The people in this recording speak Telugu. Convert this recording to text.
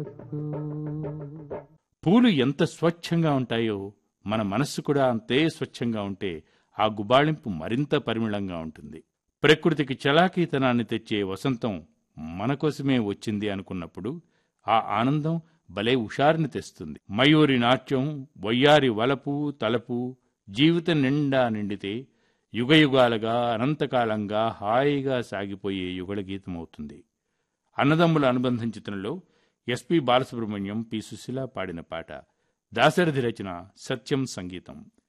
తదాస్తు పూలు ఎంత స్వచ్ఛంగా ఉంటాయో మన మనస్సు కూడా అంతే స్వచ్ఛంగా ఉంటే ఆ గుబాళింపు మరింత పరిమళంగా ఉంటుంది ప్రకృతికి చలాకీతనాన్ని తెచ్చే వసంతం మన కోసమే వచ్చింది అనుకున్నప్పుడు ఆ ఆనందం భలే ఉషారిని తెస్తుంది మయూరి నాట్యం వయ్యారి వలపు తలపు జీవితం నిండా నిండితే యుగయుగాలుగా అనంతకాలంగా హాయిగా సాగిపోయే యుగళ గీతం అవుతుంది అన్నదమ్ముల అనుబంధం చిత్రంలో ఎస్పి బాలసుబ్రహ్మణ్యం పి సుశీల పాడిన పాట దాశరథి రచన సత్యం సంగీతం